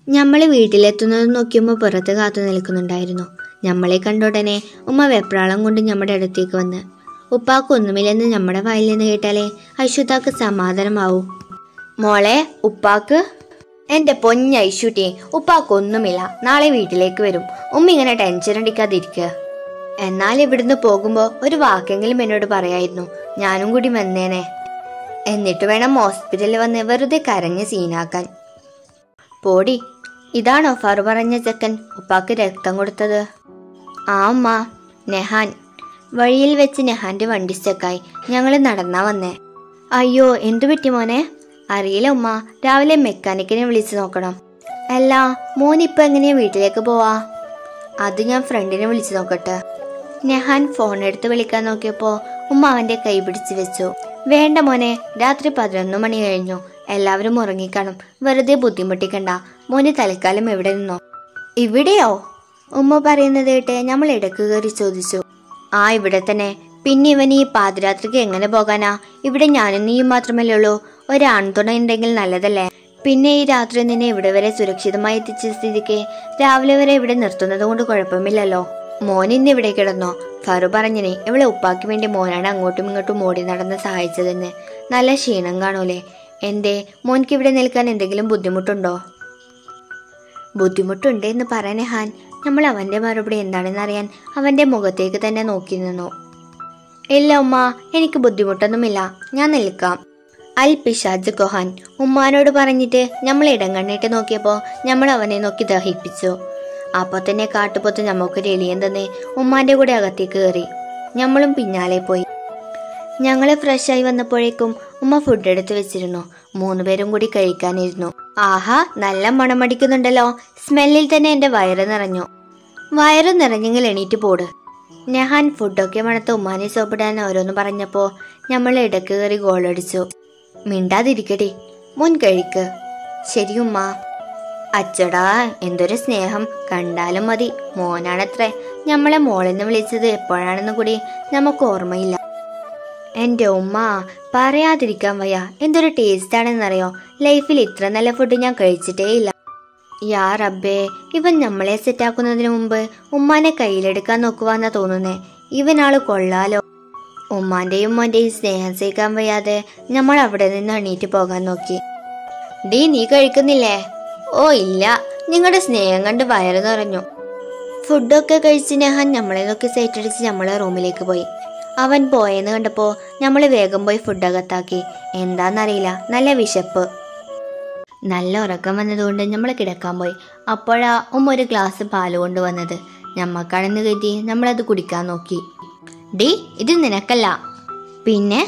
നമ്മൾ വീട്ടിലെത്തുന്നത് നോക്കിയുമ്പോൾ പുറത്ത് കാത്തു നിൽക്കുന്നുണ്ടായിരുന്നു നമ്മളെ കണ്ടുടനെ ഉമ്മ വെപ്രാളം കൊണ്ട് നമ്മുടെ അടുത്തേക്ക് വന്ന് ഉപ്പാക്ക് ഒന്നുമില്ലെന്ന് നമ്മുടെ വായിൽ നിന്ന് കേട്ടാലേ ഐശുതാക്ക് സമാധാനമാവൂ മോളെ ഉപ്പാക്ക് എന്റെ പൊഞ്ഞ ഐശുട്ടി ഉപ്പാക്ക് ഒന്നുമില്ല നാളെ വീട്ടിലേക്ക് വരും ഉമ്മ ഇങ്ങനെ ടെൻഷൻ അടിക്കാതിരിക്കുക എന്നാൽ ഇവിടുന്ന് പോകുമ്പോ ഒരു വാക്കെങ്കിലും എന്നോട് പറയായിരുന്നു ഞാനും കൂടി വന്നേനെ എന്നിട്ട് വേണം ഹോസ്പിറ്റലിൽ വന്ന് വെറുതെ കരഞ്ഞ് സീനാക്കാൻ പോടി ഇതാണോ ഫറു പറഞ്ഞ ചെക്കൻ ഉപ്പാക്ക് രക്തം കൊടുത്തത് ആ അമ്മ നെഹാൻ വഴിയിൽ വെച്ച് നെഹാന്റെ വണ്ടി സ്റ്റക്കായി ഞങ്ങൾ നടന്നാ വന്നേ അയ്യോ എന്തു പറ്റി മോനെ അറിയില്ല ഉമ്മ രാവിലെ മെക്കാനിക്കിനെ വിളിച്ചു നോക്കണം അല്ല മോൻ ഇപ്പൊ എങ്ങനെയാ വീട്ടിലേക്ക് പോവാ അത് ഞാൻ ഫ്രണ്ടിനെ വിളിച്ചു നോക്കട്ടെ നെഹാൻ ഫോൺ എടുത്ത് വിളിക്കാൻ നോക്കിയപ്പോ ഉമ്മ അവന്റെ കൈ പിടിച്ചു വെച്ചു വേണ്ട മോനെ രാത്രി പതിനൊന്ന് മണി കഴിഞ്ഞു എല്ലാവരും ഉറങ്ങിക്കാണും വെറുതെ ബുദ്ധിമുട്ടിക്കണ്ട മോന് തൽക്കാലം എവിടെ നിന്നോ ഇവിടെയോ ഉമ്മ പറയുന്നത് കേട്ട് നമ്മൾ ഇടക്ക് കയറി ചോദിച്ചു ആ ഇവിടെ തന്നെ പിന്നെ ഇവൻ ഈ പാതിരാത്രിക്ക് എങ്ങനെ പോകാനാ ഇവിടെ ഞാനും നീയും മാത്രമല്ലേ ഉള്ളൂ ഒരാൺതുണ ഉണ്ടെങ്കിൽ നല്ലതല്ലേ പിന്നെ ഈ രാത്രി നിന്നെ ഇവിടെ വരെ സുരക്ഷിതമായി എത്തിച്ച സ്ഥിതിക്ക് രാവിലെ വരെ ഇവിടെ നിർത്തുന്നത് കൊണ്ട് കുഴപ്പമില്ലല്ലോ മോൻ ഇന്ന് ഇവിടെ കിടന്നോ ഫറു പറഞ്ഞിനെ ഇവളെ ഉപ്പാക്ക് വേണ്ടി മോനാണ് അങ്ങോട്ടും ഇങ്ങോട്ടും ഓടി നടന്ന് സഹായിച്ചതെന്ന് നല്ല ക്ഷീണം കാണൂലേ എന്തേ മോൻക്ക് ഇവിടെ നിൽക്കാൻ എന്തെങ്കിലും ബുദ്ധിമുട്ടുണ്ടോ ബുദ്ധിമുട്ടുണ്ട് എന്ന് പറയാൻ ഹാൻ നമ്മൾ അവന്റെ മറുപടി എന്താണെന്ന് അറിയാൻ അവന്റെ മുഖത്തേക്ക് തന്നെ നോക്കി നിന്നു ഇല്ല ഉമ്മ എനിക്ക് ബുദ്ധിമുട്ടൊന്നുമില്ല ഞാൻ നിൽക്കാം അൽ പിശാജ് കൊഹാൻ ഉമ്മാനോട് പറഞ്ഞിട്ട് നമ്മൾ ഇടം കണ്ണിട്ട് നോക്കിയപ്പോ നമ്മൾ അവനെ നോക്കി ദഹിപ്പിച്ചു അപ്പൊ തന്നെ കാട്ടുപൊത്ത് നമുക്കൊരു എലിയൻ തന്നെ ഉമ്മാന്റെ കൂടെ അകത്തേക്ക് കയറി നമ്മളും പിന്നാലെ പോയി ഞങ്ങള് ഫ്രഷായി വന്നപ്പോഴേക്കും ഉമ്മ ഫുഡ് എടുത്ത് വെച്ചിരുന്നു മൂന്നുപേരും കൂടി കഴിക്കാനിരുന്നു ആഹാ നല്ല മണമടിക്കുന്നുണ്ടല്ലോ സ്മെല്ലിൽ തന്നെ എന്റെ വയറ് നിറഞ്ഞു വയറ് നിറഞ്ഞെങ്കിൽ എണീറ്റ് പോട് നെഹാൻ ഫുഡൊക്കെ മണത്ത് ഉമ്മാനെ സോപ്പിടാൻ ഓരോന്ന് പറഞ്ഞപ്പോ നമ്മൾ ഇടക്ക് കയറി ഗോളടിച്ചു മിണ്ടാതിരിക്കടി മുൻ കഴിക്ക് ശരി ഉമ്മ അച്ചടാ എന്തൊരു സ്നേഹം കണ്ടാലും മതി മോനാണത്രേ നമ്മളെ മോളെന്ന് വിളിച്ചത് എപ്പോഴാണെന്ന് കൂടി നമുക്ക് ഓർമ്മയില്ല എന്റെ ഉമ്മ പറയാതിരിക്കാൻ വയ്യ എന്തൊരു ടേസ്റ്റ് ആണെന്നറിയോ ലൈഫിൽ ഇത്ര നല്ല ഫുഡ് ഞാൻ കഴിച്ചിട്ടേ ഇല്ല യാ റബ്ബേ ഇവൻ നമ്മളെ സെറ്റാക്കുന്നതിന് മുമ്പ് ഉമ്മാനെ കയ്യിലെടുക്കാൻ നോക്കുവാന്നാ തോന്നുന്നേ ഇവനാള് കൊള്ളാലോ ഉമ്മാന്റെയും ഉമ്മാന്റെയും സ്നേഹം സഹിക്കാൻ വയ്യാതെ നമ്മൾ അവിടെ നിന്ന് എണീറ്റ് പോകാൻ നോക്കി ഡീ നീ കഴിക്കുന്നില്ലേ ഓ ഇല്ല നിങ്ങളുടെ സ്നേഹം കണ്ട് വയറ് നിറഞ്ഞു ഫുഡൊക്കെ കഴിച്ച് നെഹാൻ നമ്മളെ നോക്കി സൈറ്റ് അടിച്ച് നമ്മളെ റൂമിലേക്ക് പോയി അവൻ പോയെന്ന് കണ്ടപ്പോ നമ്മൾ വേഗം പോയി ഫുഡ് അകത്താക്കി എന്താന്നറിയില്ല നല്ല വിശപ്പ് നല്ല ഉറക്കം വന്നതുകൊണ്ട് നമ്മൾ കിടക്കാൻ പോയി അപ്പോഴാ ഉമ്മ ഒരു ഗ്ലാസ് പാല് കൊണ്ടുവന്നത് ഞമ്മക്കാണെന്ന് കരുതി നമ്മളത് കുടിക്കാൻ നോക്കി ഡി ഇത് നിനക്കല്ല പിന്നെ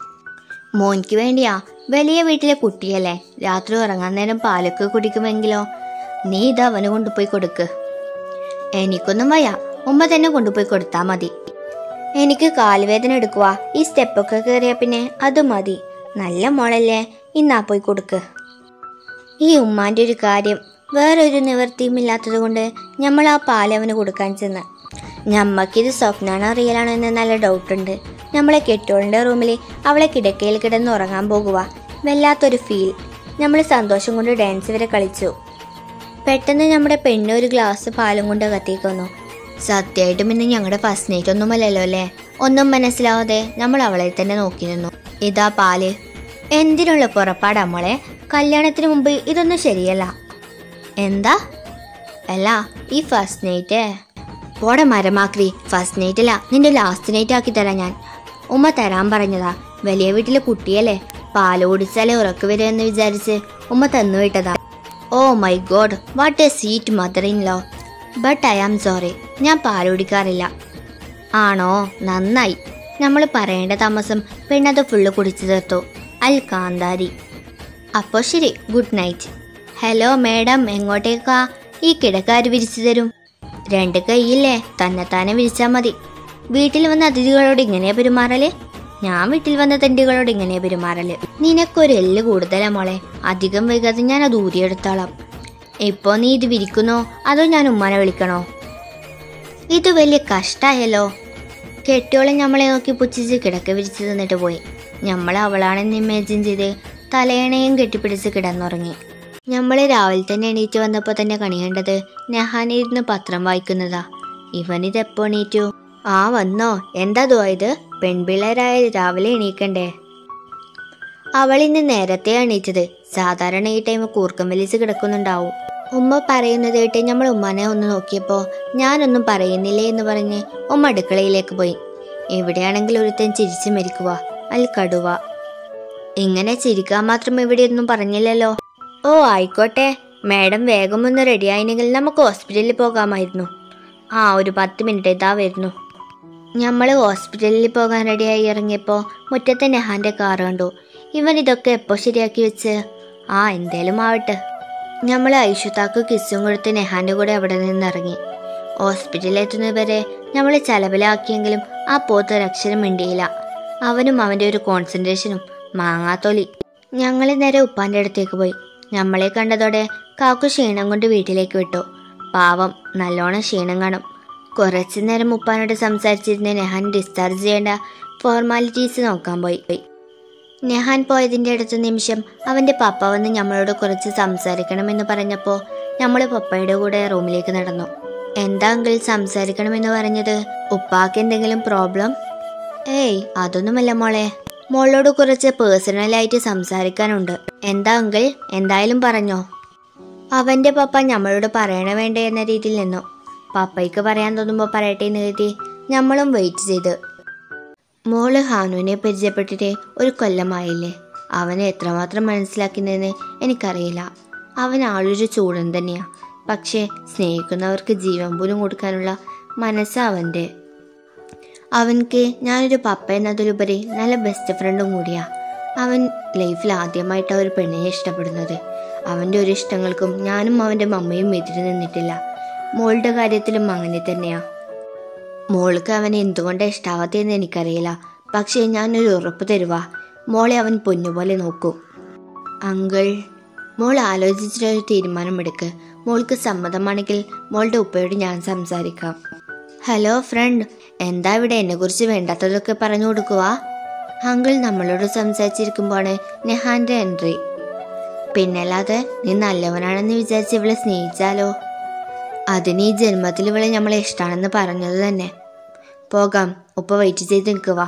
മോൻക്ക് വേണ്ടിയാ വലിയ വീട്ടിലെ കുട്ടിയല്ലേ രാത്രി ഉറങ്ങാൻ നേരം പാലൊക്കെ കുടിക്കുമെങ്കിലോ നീ ഇത് അവന് കൊണ്ടുപോയി കൊടുക്ക് എനിക്കൊന്നും വയ്യ ഉമ്മ തന്നെ കൊണ്ടുപോയി കൊടുത്താ മതി എനിക്ക് കാൽവേദന എടുക്കുക ഈ സ്റ്റെപ്പൊക്കെ കയറിയ പിന്നെ അത് മതി നല്ല മോളല്ലേ ഇന്നാ പോയി കൊടുക്ക് ഈ ഉമ്മാന്റെ ഒരു കാര്യം വേറൊരു നിവൃത്തിയും ഇല്ലാത്തത് കൊണ്ട് നമ്മൾ ആ പാൽ അവന് കൊടുക്കാൻ ചെന്ന് ഞമ്മക്കിത് സ്വപ്നാണോ റിയലാണോ എന്ന് നല്ല ഡൗട്ടുണ്ട് നമ്മളെ കെട്ടോളിൻ്റെ റൂമിൽ അവളെ കിടക്കയിൽ കിടന്ന് ഉറങ്ങാൻ പോകുക വല്ലാത്തൊരു ഫീൽ നമ്മൾ സന്തോഷം കൊണ്ട് ഡാൻസ് വരെ കളിച്ചു പെട്ടെന്ന് നമ്മുടെ പെണ്ണ് ഒരു ഗ്ലാസ് പാലും കൊണ്ട് അകത്തേക്ക് വന്നു സത്യമായിട്ടും ഇന്ന് ഞങ്ങളുടെ ഫസ്റ്റ് നൈറ്റ് ഒന്നുമല്ലല്ലോ അല്ലേ ഒന്നും മനസ്സിലാവാതെ നമ്മൾ അവളെ തന്നെ നോക്കി നിന്നു ഇതാ പാല് എന്തിനുള്ള പുറപ്പാടാ മോളെ കല്യാണത്തിന് മുമ്പ് ഇതൊന്നും ശരിയല്ല എന്താ അല്ല ഈ ഫസ്റ്റ് നൈറ്റ് പോടെ മരമാക്രി ഫസ്റ്റ് നൈറ്റ് അല്ല നിന്റെ ലാസ്റ്റ് നൈറ്റ് ആക്കി തരാം ഞാൻ ഉമ്മ തരാൻ പറഞ്ഞതാ വലിയ വീട്ടിലെ കുട്ടിയല്ലേ പാല് കുടിച്ചാലേ ഉറക്കു വരുമെന്ന് വിചാരിച്ച് ഉമ്മ തന്നു വിട്ടതാ oh my god what a sweet mother in law but I am sorry ഞാൻ പാല് കുടിക്കാറില്ല ആണോ നന്നായി നമ്മൾ പറയേണ്ട താമസം പെണ്ണത് ഫുള്ള് കുടിച്ചു തീർത്തു അൽ കാന്താരി അപ്പോൾ ശരി ഗുഡ് നൈറ്റ് ഹലോ മേഡം എങ്ങോട്ടേക്കാ ഈ കിടക്കാര് വിരിച്ചു തരും രണ്ട് കൈയില്ലേ തന്നെത്താനെ വിരിച്ചാ മതി വീട്ടിൽ വന്ന അതിഥികളോട് ഇങ്ങനെ പെരുമാറല് ഞാൻ വീട്ടിൽ വന്ന തെണ്ടികളോട് ഇങ്ങനെ പെരുമാറല് നിനക്കൊരു എല്ല് കൂടുതലാ മോളെ അധികം വൈകാതെ ഞാൻ അത് ഊരിയെടുത്തോളാം ഇപ്പോ നീ ഇത് വിരിക്കുന്നോ അതോ ഞാൻ ഉമ്മാനെ വിളിക്കണോ ഇത് വലിയ കഷ്ടായല്ലോ കെട്ടിയോളെ നമ്മളെ നോക്കി പുച്ഛിച്ച് കിടക്ക വിരിച്ചു തന്നിട്ട് പോയി നമ്മൾ അവളാണെന്ന് ഇമേജിൻ ചെയ്ത് തലയണയും കെട്ടിപ്പിടിച്ച് കിടന്നുറങ്ങി നമ്മൾ രാവിലെ തന്നെ എണീറ്റ് വന്നപ്പോൾ തന്നെ കണിയേണ്ടത് നെഹാനിരുന്ന് പത്രം വായിക്കുന്നതാ ഇവനിതെപ്പോ എണീറ്റു ആ വന്നോ എന്താ ഇത് പെൺപിള്ളേരായ രാവിലെ എണീക്കണ്ടേ അവൾ ഇന്ന് നേരത്തെ എണീറ്റത് സാധാരണ ഈ ടൈം കൂർക്കം വലിച്ച് കിടക്കുന്നുണ്ടാവും ഉമ്മ പറയുന്നത് കേട്ട് നമ്മൾ ഉമ്മാനെ ഒന്ന് നോക്കിയപ്പോൾ ഞാനൊന്നും പറയുന്നില്ലേ എന്ന് പറഞ്ഞ് ഉമ്മ അടുക്കളയിലേക്ക് പോയി എവിടെയാണെങ്കിൽ ഒരുത്തൻ ചിരിച്ചു മരിക്കുക അൽ കടുവ ഇങ്ങനെ ചിരിക്കാൻ മാത്രം ഇവിടെയൊന്നും പറഞ്ഞില്ലല്ലോ ഓ ആയിക്കോട്ടെ മാഡം വേഗം ഒന്ന് റെഡി ആയിനെങ്കിൽ നമുക്ക് ഹോസ്പിറ്റലിൽ പോകാമായിരുന്നു ആ ഒരു പത്ത് മിനിറ്റ് ഇതാ വരുന്നു നമ്മൾ ഹോസ്പിറ്റലിൽ പോകാൻ റെഡിയായി ഇറങ്ങിയപ്പോൾ മുറ്റത്തെ നെഹാന്റെ കാർ കണ്ടു ഇവൻ ഇതൊക്കെ എപ്പോൾ ശരിയാക്കി വെച്ച് ആ എന്തേലും ആവട്ടെ നമ്മൾ ഐഷുത്താക്ക് കിസ്സും കൊടുത്ത് നെഹാന്റെ കൂടെ അവിടെ നിന്ന് ഇറങ്ങി ഹോസ്പിറ്റലിൽ എത്തുന്നവരെ നമ്മൾ ചലവിലാക്കിയെങ്കിലും ആ പോത്ത് ഒരക്ഷരം മിണ്ടിയില്ല അവനും അവൻ്റെ ഒരു കോൺസെൻട്രേഷനും മാങ്ങാത്തൊലി ഞങ്ങൾ നേരെ ഉപ്പാന്റെ അടുത്തേക്ക് പോയി നമ്മളെ കണ്ടതോടെ കാക്കു ക്ഷീണം കൊണ്ട് വീട്ടിലേക്ക് വിട്ടു പാവം നല്ലോണം ക്ഷീണം കാണും കുറച്ചു നേരം ഉപ്പാനോട് സംസാരിച്ചിരുന്ന നെഹാൻ ഡിസ്ചാർജ് ചെയ്യേണ്ട ഫോർമാലിറ്റീസ് നോക്കാൻ പോയി നെഹാൻ പോയതിൻ്റെ അടുത്ത നിമിഷം അവൻ്റെ പപ്പ വന്ന് നമ്മളോട് കുറച്ച് സംസാരിക്കണമെന്ന് പറഞ്ഞപ്പോൾ നമ്മൾ പപ്പയുടെ കൂടെ റൂമിലേക്ക് നടന്നു എന്താ അങ്കിൾ സംസാരിക്കണമെന്ന് പറഞ്ഞത് ഉപ്പാക്ക് എന്തെങ്കിലും പ്രോബ്ലം ഏയ് അതൊന്നുമല്ല മോളെ മോളോട് കുറച്ച് പേഴ്സണലായിട്ട് സംസാരിക്കാനുണ്ട് എന്താ അങ്കിൾ എന്തായാലും പറഞ്ഞോ അവന്റെ പപ്പ നമ്മളോട് പറയണ വേണ്ടേ എന്ന രീതിയിൽ നിന്നു പപ്പയ്ക്ക് പറയാൻ തോന്നുമ്പോൾ പറയട്ടെ എന്ന് കരുതി നമ്മളും വെയിറ്റ് ചെയ്ത് മോള് ഹാനുവിനെ പരിചയപ്പെട്ടിട്ട് ഒരു കൊല്ലമായില്ലേ അവനെ എത്രമാത്രം മനസ്സിലാക്കുന്നതെന്ന് എനിക്കറിയില്ല അവൻ ആളൊരു ചൂടൻ തന്നെയാ പക്ഷേ സ്നേഹിക്കുന്നവർക്ക് ജീവൻ പോലും കൊടുക്കാനുള്ള മനസ്സാ അവൻ്റെ അവൻക്ക് ഞാനൊരു പപ്പ എന്നതിലുപരി നല്ല ബെസ്റ്റ് ഫ്രണ്ടും കൂടിയാ അവൻ ലൈഫിൽ ആദ്യമായിട്ടാണ് ഒരു പെണ്ണിനെ ഇഷ്ടപ്പെടുന്നത് അവൻ്റെ ഒരു ഇഷ്ടങ്ങൾക്കും ഞാനും അവൻ്റെ മമ്മയും എതിര് നിന്നിട്ടില്ല മോളുടെ കാര്യത്തിലും അങ്ങനെ തന്നെയാ മോൾക്ക് അവനെ എന്തുകൊണ്ടാണ് ഇഷ്ടാവാത്തതെന്ന് എനിക്കറിയില്ല പക്ഷേ ഞാനൊരു ഉറപ്പ് തരുവാ മോളെ അവൻ പൊന്നുപോലെ നോക്കൂ അങ്കിൾ മോൾ ആലോചിച്ചിട്ടൊരു തീരുമാനമെടുക്ക് മോൾക്ക് സമ്മതമാണെങ്കിൽ മോളുടെ ഉപ്പയോട് ഞാൻ സംസാരിക്കാം ഹലോ ഫ്രണ്ട് എന്താ ഇവിടെ എന്നെക്കുറിച്ച് വേണ്ടാത്തതൊക്കെ പറഞ്ഞു കൊടുക്കുക അങ്കിൾ നമ്മളോട് സംസാരിച്ചിരിക്കുമ്പോഴാണ് നെഹാന്റെ എൻട്രി പിന്നല്ലാതെ നീ നല്ലവനാണെന്ന് വിചാരിച്ച് ഇവളെ സ്നേഹിച്ചാലോ അതിന് ഈ ജന്മത്തിൽ ഇവളെ നമ്മളെ ഇഷ്ടമാണെന്ന് പറഞ്ഞത് തന്നെ പോകാം ഉപ്പ വെയിറ്റ് ചെയ്ത് നിൽക്കുക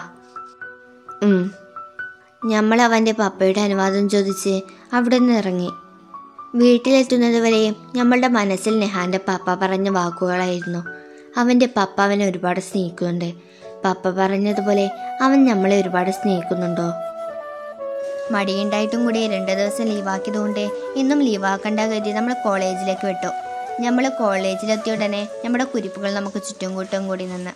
നമ്മൾ അവൻ്റെ പപ്പയുടെ അനുവാദം ചോദിച്ച് അവിടെ നിന്ന് ഇറങ്ങി വീട്ടിലെത്തുന്നത് വരെയും നമ്മളുടെ മനസ്സിൽ നെഹാന്റെ പപ്പ പറഞ്ഞ വാക്കുകളായിരുന്നു അവൻ്റെ പപ്പ അവനെ ഒരുപാട് സ്നേഹിക്കുന്നുണ്ട് പപ്പ പറഞ്ഞതുപോലെ അവൻ നമ്മളെ ഒരുപാട് സ്നേഹിക്കുന്നുണ്ടോ മടിയുണ്ടായിട്ടും കൂടി രണ്ട് ദിവസം ലീവാക്കിയതുകൊണ്ട് ഇന്നും ലീവാക്കണ്ട കരുതി നമ്മൾ കോളേജിലേക്ക് വിട്ടു നമ്മൾ കോളേജിലെത്തിയ ഉടനെ നമ്മുടെ കുരിപ്പുകൾ നമുക്ക് ചുറ്റും കൂട്ടും കൂടി നിന്ന്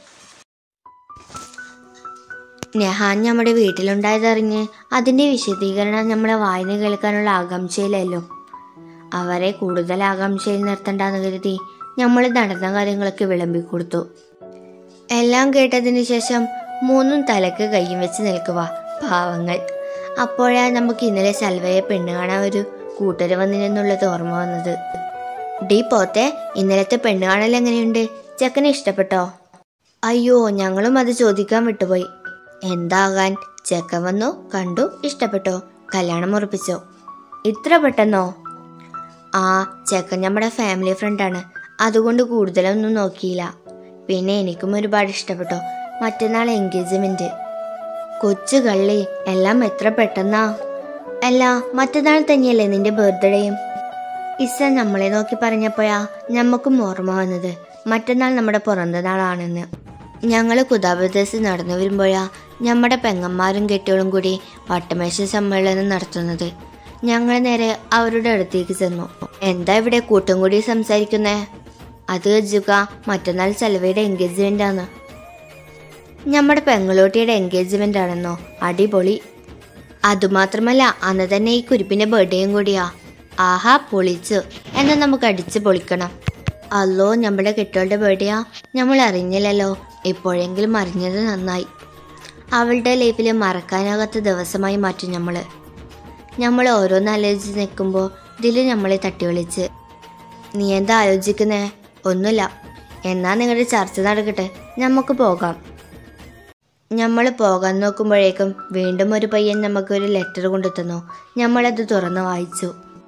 നെഹാൻ നമ്മുടെ വീട്ടിലുണ്ടായതറിഞ്ഞ് അതിൻ്റെ വിശദീകരണം നമ്മളെ വായന കേൾക്കാനുള്ള ആകാംക്ഷയിലല്ലോ അവരെ കൂടുതൽ ആകാംക്ഷയിൽ നിർത്തണ്ടെന്ന് കരുതി നമ്മൾ നടന്ന കാര്യങ്ങളൊക്കെ വിളമ്പിക്കൊടുത്തു എല്ലാം കേട്ടതിന് ശേഷം മൂന്നും തലക്ക് കയ്യും വെച്ച് നിൽക്കുക പാവങ്ങൾ അപ്പോഴാ നമുക്ക് ഇന്നലെ സൽവയെ പെണ്ണ് കാണാൻ ഒരു കൂട്ടര് വന്നിരുന്നുള്ളത് ഓർമ്മ വന്നത് ഡീ പോത്തെ ഇന്നലത്തെ പെണ്ണ് കാണൽ എങ്ങനെയുണ്ട് ചെക്കനെ ഇഷ്ടപ്പെട്ടോ അയ്യോ ഞങ്ങളും അത് ചോദിക്കാൻ വിട്ടുപോയി എന്താകാൻ ചെക്കൻ വന്നു കണ്ടു ഇഷ്ടപ്പെട്ടോ കല്യാണം ഉറപ്പിച്ചോ ഇത്ര പെട്ടെന്നോ ആ ചെക്കൻ നമ്മുടെ ഫാമിലി ഫ്രണ്ടാണ് അതുകൊണ്ട് കൂടുതലൊന്നും നോക്കിയില്ല പിന്നെ എനിക്കും ഒരുപാട് ഇഷ്ടപ്പെട്ടോ മറ്റന്നാൾ എൻഗേജ്മെന്റ് കൊച്ചു കള്ളി എല്ലാം എത്ര പെട്ടെന്നാ അല്ല മറ്റന്നാൾ തന്നെയല്ലേ നിന്റെ ബർത്ത്ഡേയും ഇസ നമ്മളെ നോക്കി പറഞ്ഞപ്പോഴാ ഞമ്മക്കും ഓർമ്മ വന്നത് മറ്റന്നാൾ നമ്മുടെ പിറന്തനാളാണെന്ന് ഞങ്ങൾ കുതാബദസ് നടന്നു വരുമ്പോഴാ നമ്മുടെ പെങ്ങന്മാരും കെട്ടികളും കൂടി വട്ടമേശ സമ്മേളനം നടത്തുന്നത് ഞങ്ങൾ നേരെ അവരുടെ അടുത്തേക്ക് ചെന്നു എന്താ ഇവിടെ കൂട്ടും കൂടി സംസാരിക്കുന്നേ അത് ജുക മറ്റന്നാൾ ചെലവയുടെ എൻഗേജ്മെന്റ് ആണ് നമ്മുടെ പെങ്ങളോട്ടിയുടെ എൻഗേജ്മെന്റ് ആണെന്നോ അടിപൊളി അതുമാത്രമല്ല അന്ന് തന്നെ ഈ കുരിപ്പിന്റെ ബർത്ത്ഡേയും കൂടിയാ ആഹാ പൊളിച്ചു എന്നാൽ നമുക്ക് അടിച്ച് പൊളിക്കണം അല്ലോ നമ്മുടെ കെട്ടോളുടെ ബർത്ത്ഡേയാ നമ്മൾ അറിഞ്ഞില്ലല്ലോ എപ്പോഴെങ്കിലും അറിഞ്ഞത് നന്നായി അവളുടെ ലൈഫിൽ മറക്കാനാകാത്ത ദിവസമായി മാറ്റും നമ്മൾ നമ്മൾ ഓരോന്ന് ആലോചിച്ച് നിൽക്കുമ്പോൾ ഇതിൽ നമ്മളെ തട്ടി വിളിച്ച് നീ എന്താ ആലോചിക്കുന്നേ ഒന്നുമില്ല എന്നാ നിങ്ങളുടെ ചർച്ച നടക്കട്ടെ നമുക്ക് പോകാം നമ്മൾ പോകാൻ നോക്കുമ്പോഴേക്കും വീണ്ടും ഒരു പയ്യൻ നമുക്കൊരു ലെറ്റർ കൊണ്ടു തന്നു നമ്മളത് തുറന്നു വായിച്ചു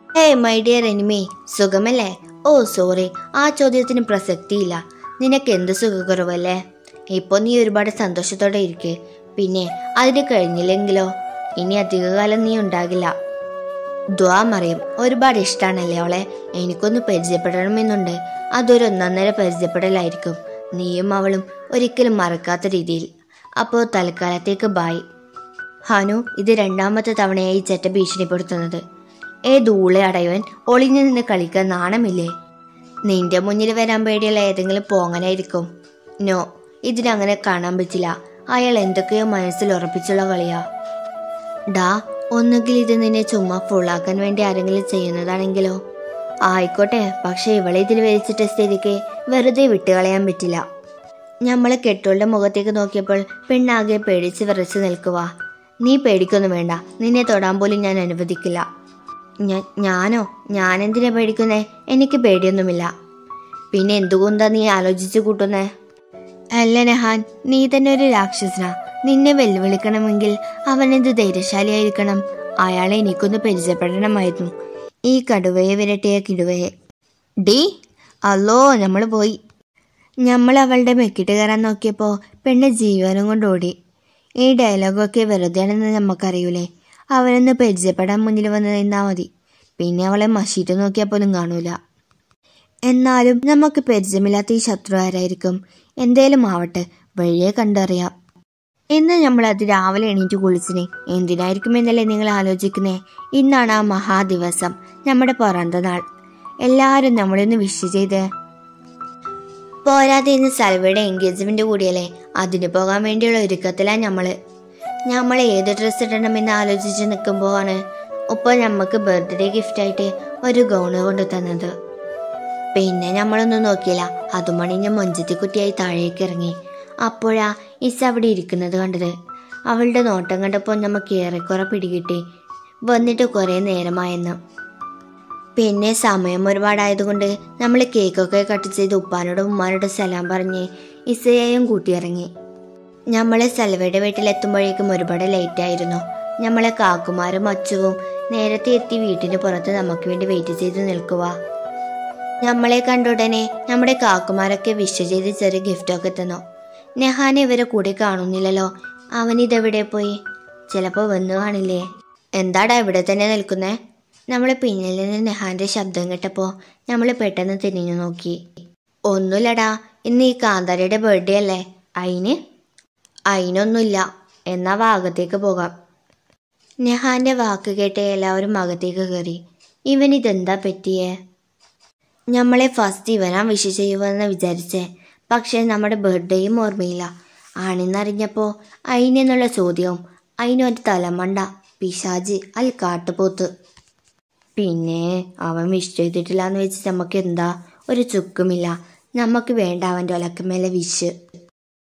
ഏയ് മൈ ഡിയർ എനിമി സുഖമല്ലേ ഓ സോറി ആ ചോദ്യത്തിന് പ്രസക്തിയില്ല നിനക്ക് എന്ത് സുഖക്കുറവല്ലേ ഇപ്പോൾ നീ ഒരുപാട് സന്തോഷത്തോടെ ഇരിക്കെ പിന്നെ അതിന് കഴിഞ്ഞില്ലെങ്കിലോ ഇനി അധികകാലം നീ ഉണ്ടാകില്ല ദ്വാ മറിയും ഒരുപാട് ഇഷ്ടമാണല്ലേ അവളെ എനിക്കൊന്ന് പരിചയപ്പെടണമെന്നുണ്ട് അതൊരു ഒന്നൊന്നര പരിചയപ്പെടലായിരിക്കും നീയും അവളും ഒരിക്കലും മറക്കാത്ത രീതിയിൽ അപ്പോൾ തൽക്കാലത്തേക്ക് ബായ് ഹനു ഇത് രണ്ടാമത്തെ തവണയായി ചെറ്റ ഭീഷണിപ്പെടുത്തുന്നത് ഏ ധൂളെ അടയവൻ ഒളിഞ്ഞു നിന്ന് കളിക്കാൻ നാണമില്ലേ നിന്റെ മുന്നിൽ വരാൻ പേടിയുള്ള ഏതെങ്കിലും പോങ്ങനായിരിക്കും നോ ഇതിനങ്ങനെ കാണാൻ പറ്റില്ല അയാൾ എന്തൊക്കെയോ മനസ്സിൽ ഉറപ്പിച്ചുള്ള കളിയാ ഡാ ഒന്നുകിൽ ഇത് നിന്നെ ചുമ്മാ ഫുള്ളാക്കാൻ വേണ്ടി ആരെങ്കിലും ചെയ്യുന്നതാണെങ്കിലോ ആയിക്കോട്ടെ പക്ഷെ ഇവളെ ഇതിൽ വലിച്ചിട്ട സ്ഥിതിക്ക് വെറുതെ വിട്ടുകളയാൻ പറ്റില്ല ഞമ്മളെ കെട്ടുകളുടെ മുഖത്തേക്ക് നോക്കിയപ്പോൾ പെണ്ണാകെ പേടിച്ച് വിറച്ച് നിൽക്കുക നീ പേടിക്കൊന്നും വേണ്ട നിന്നെ തൊടാൻ പോലും ഞാൻ അനുവദിക്കില്ല ഞാൻ ഞാനോ ഞാനെന്തിനാ പേടിക്കുന്നേ എനിക്ക് പേടിയൊന്നുമില്ല പിന്നെ എന്തുകൊണ്ടാ നീ ആലോചിച്ചു കൂട്ടുന്നേ അല്ല നഹാൻ നീ തന്നെ ഒരു രാക്ഷസനാ നിന്നെ വെല്ലുവിളിക്കണമെങ്കിൽ അവനെന്ത് ധൈര്യശാലിയായിരിക്കണം അയാളെ എനിക്കൊന്ന് പരിചയപ്പെടണമായിരുന്നു ഈ കടുവയെ വിരട്ടിയ കിടുവയെ ഡി അല്ലോ നമ്മൾ പോയി നമ്മൾ അവളുടെ മെക്കിട്ട് കയറാൻ നോക്കിയപ്പോൾ പെണ്ണ് ജീവനും കൊണ്ട് ഓടി ഈ ഡയലോഗൊക്കെ വെറുതെയാണെന്ന് നമുക്കറിയൂലേ അവനൊന്ന് പരിചയപ്പെടാൻ മുന്നിൽ വന്ന് നിന്നാൽ മതി പിന്നെ അവളെ മഷീട്ട് നോക്കിയാൽ പോലും കാണൂല എന്നാലും നമുക്ക് പരിചയമില്ലാത്ത ഈ ശത്രു ആരായിരിക്കും എന്തേലും ആവട്ടെ വഴിയെ കണ്ടറിയാം ഇന്ന് നമ്മൾ അത് രാവിലെ എണീറ്റ് കുളിച്ചിനെ എന്തിനായിരിക്കും എന്നല്ലേ നിങ്ങൾ ആലോചിക്കുന്നേ ഇന്നാണ് ആ മഹാദിവസം നമ്മുടെ പിറந்த നാൾ എല്ലാവരും നമ്മളൊന്ന് വിഷ് ചെയ്ത് പോരാതെ ഇന്ന് സൽവയുടെ എൻഗേജ്മെന്റ് കൂടിയല്ലേ അതിന് പോകാൻ വേണ്ടിയുള്ള ഒരുക്കത്തിലാണ് നമ്മള് നമ്മൾ ഏത് ഡ്രസ്സ് ഇടണമെന്ന് ആലോചിച്ച് നിൽക്കുമ്പോഴാണ് ഉപ്പ നമുക്ക് ബർത്ത്ഡേ ഗിഫ്റ്റായിട്ട് ഒരു ഗൗണ് കൊണ്ട് തന്നത് പിന്നെ നമ്മളൊന്നും നോക്കിയില്ല അതുമണിഞ്ഞ മൊഞ്ചത്തി കുട്ടിയായി താഴേക്ക് ഇറങ്ങി അപ്പോഴാ ഇസ് അവിടെ ഇരിക്കുന്നത് കണ്ടത് അവളുടെ നോട്ടം കണ്ടപ്പോൾ നമുക്ക് ഏറെക്കുറെ പിടികിട്ടി വന്നിട്ട് കുറേ നേരമായെന്ന് പിന്നെ സമയം ഒരുപാടായതുകൊണ്ട് നമ്മൾ കേക്കൊക്കെ കട്ട് ചെയ്ത് ഉപ്പാനോടും ഉമ്മാനോടും സലാം പറഞ്ഞ് ഇസയെയും കൂട്ടിയിറങ്ങി നമ്മളെ സൽവയുടെ വീട്ടിലെത്തുമ്പോഴേക്കും ഒരുപാട് ലേറ്റ് ആയിരുന്നു നമ്മളെ കാക്കുമാരും അച്ചുവും നേരത്തെ എത്തി വീട്ടിന് പുറത്ത് നമുക്ക് വേണ്ടി വെയിറ്റ് ചെയ്ത് നിൽക്കുക നമ്മളെ കണ്ട ഉടനെ നമ്മുടെ കാക്കുമാരൊക്കെ വിഷ് ചെയ്ത് ചെറിയ ഗിഫ്റ്റൊക്കെ തന്നു നെഹാനെ ഇവരെ കൂടെ കാണുന്നില്ലല്ലോ അവൻ ഇതെവിടെ പോയി ചിലപ്പോൾ വന്നു കാണില്ലേ എന്താടാ ഇവിടെ തന്നെ നിൽക്കുന്നേ നമ്മളെ പിന്നിൽ നിന്ന് നെഹാന്റെ ശബ്ദം കേട്ടപ്പോൾ നമ്മൾ പെട്ടെന്ന് തിരിഞ്ഞു നോക്കി ഒന്നുമില്ലടാ ഇന്ന് ഈ കാന്താരയുടെ ബർത്ത്ഡേ അല്ലേ അയിന് അയിനൊന്നുമില്ല എന്നാ വാ അകത്തേക്ക് പോകാം നെഹാന്റെ വാക്ക് കേട്ട് എല്ലാവരും അകത്തേക്ക് കയറി ഇവൻ ഇതെന്താ പറ്റിയേ നമ്മളെ ഫസ്റ്റ് ഇവനാ വിഷ് ചെയ്യുമെന്ന് വിചാരിച്ചേ പക്ഷേ നമ്മുടെ ബർത്ത്ഡേയും ഓർമ്മയില്ല ആണെന്നറിഞ്ഞപ്പോൾ അയിനെന്നുള്ള ചോദ്യവും അതിനൊരു തലമണ്ട പിശാജ് അൽ കാട്ടുപോത്ത് പിന്നെ അവൻ വിഷ് ചെയ്തിട്ടില്ല എന്ന് വെച്ച് നമുക്ക് എന്താ ഒരു ചുക്കുമില്ല നമുക്ക് വേണ്ട അവൻ്റെ ഒലക്കമേലെ വിഷ്